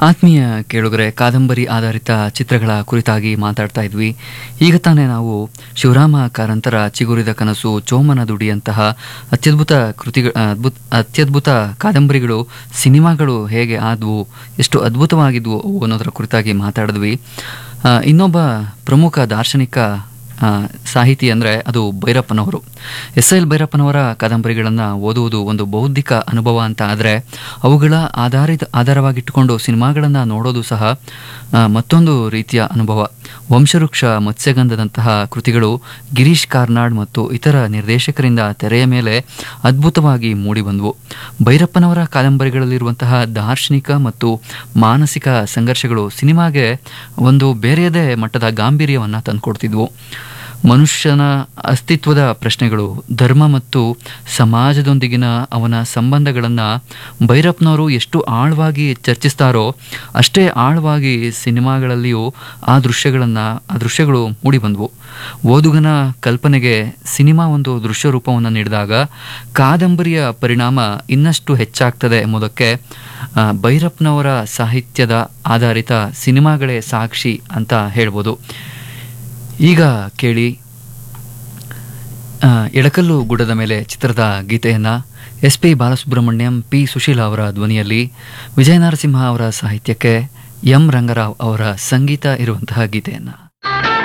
ಆತ್ಮೀಯ ಕೇಳುಗರೆ ಕಾದಂಬರಿ ಆಧಾರಿತ ಚಿತ್ರಗಳ ಕುರಿತಾಗಿ ಮಾತಾಡ್ತಾ ಇದ್ವಿ ಈಗ ತಾನೇ ನಾವು ಶಿವರಾಮ ಕಾರಂತರ ಚಿಗುರಿದ ಕನಸು ಚೋಮನ ದುಡಿಯಂತಹ ಅತ್ಯದ್ಭುತ ಕೃತಿಗಳ ಅದ್ಭುತ ಅತ್ಯದ್ಭುತ ಕಾದಂಬರಿಗಳು ಸಿನಿಮಾಗಳು ಹೇಗೆ ಆದವು ಎಷ್ಟು ಅದ್ಭುತವಾಗಿದ್ವು ಅವು ಅನ್ನೋದರ ಕುರಿತಾಗಿ ಮಾತಾಡಿದ್ವಿ ಆ, ಇನ್ನೊಬ್ಬ ಪ್ರಮುಖ ದಾರ್ಶನಿಕ ಆ, ಸಾಹಿತಿ ಅಂದರೆ ಅದು ಭೈರಪ್ಪನವರು ಎಸ್ ಎಲ್ ಭೈರಪ್ಪನವರ ಕಾದಂಬರಿಗಳನ್ನು ಓದುವುದು ಒಂದು ಬೌದ್ಧಿಕ ಅನುಭವ ಅಂತ ಆದರೆ ಅವುಗಳ ಆಧಾರಿತ ಆಧಾರವಾಗಿಟ್ಟುಕೊಂಡು ಸಿನಿಮಾಗಳನ್ನು ನೋಡೋದು ಸಹ ಆ, ಮತ್ತೊಂದು ರೀತಿಯ ಅನುಭವ ವಂಶವೃಕ್ಷ ಮತ್ಸ್ಯಗಂಧದಂತಹ ಕೃತಿಗಳು ಗಿರೀಶ್ ಕಾರ್ನಾಡ್ ಮತ್ತು ಇತರ ನಿರ್ದೇಶಕರಿಂದ ತೆರೆಯ ಮೇಲೆ ಅದ್ಭುತವಾಗಿ ಮೂಡಿಬಂದವು ಭೈರಪ್ಪನವರ ಕಾದಂಬರಿಗಳಲ್ಲಿರುವಂತಹ ದಾರ್ಶನಿಕ ಮತ್ತು ಮಾನಸಿಕ ಸಂಘರ್ಷಗಳು ಸಿನಿಮಾಗೆ ಒಂದು ಬೇರೆಯದೇ ಮಟ್ಟದ ಗಾಂಭೀರ್ಯವನ್ನು ತಂದುಕೊಡ್ತಿದ್ವು ಮನುಷ್ಯನ ಅಸ್ತಿತ್ವದ ಪ್ರಶ್ನೆಗಳು ಧರ್ಮ ಮತ್ತು ಸಮಾಜದೊಂದಿಗಿನ ಅವನ ಸಂಬಂಧಗಳನ್ನು ಭೈರಪ್ಪನವರು ಎಷ್ಟು ಆಳವಾಗಿ ಚರ್ಚಿಸ್ತಾರೋ ಅಷ್ಟೇ ಆಳವಾಗಿ ಸಿನಿಮಾಗಳಲ್ಲಿಯೂ ಆ ದೃಶ್ಯಗಳನ್ನು ಆ ದೃಶ್ಯಗಳು ಮೂಡಿಬಂದವು ಓದುಗನ ಕಲ್ಪನೆಗೆ ಸಿನಿಮಾ ಒಂದು ದೃಶ್ಯ ರೂಪವನ್ನು ನೀಡಿದಾಗ ಕಾದಂಬರಿಯ ಪರಿಣಾಮ ಇನ್ನಷ್ಟು ಹೆಚ್ಚಾಗ್ತದೆ ಎಂಬುದಕ್ಕೆ ಆ, ಭೈರಪ್ಪನವರ ಸಾಹಿತ್ಯದ ಆಧಾರಿತ ಸಿನಿಮಾಗಳೇ ಸಾಕ್ಷಿ ಅಂತ ಹೇಳ್ಬೋದು ಈಗ ಕೇಳಿ ಆ, ಎಡಕಲ್ಲು ಗುಡ್ಡದ ಮೇಲೆ ಚಿತ್ರದ ಗೀತೆಯನ್ನು S P Balasubrahmanyam P Susheela ಅವರ ಧ್ವನಿಯಲ್ಲಿ ವಿಜಯ ನರಸಿಂಹ ಅವರ ಸಾಹಿತ್ಯಕ್ಕೆ ಎಂ ರಂಗರಾವ್ ಅವರ ಸಂಗೀತ ಇರುವಂತಹ ಗೀತೆಯನ್ನು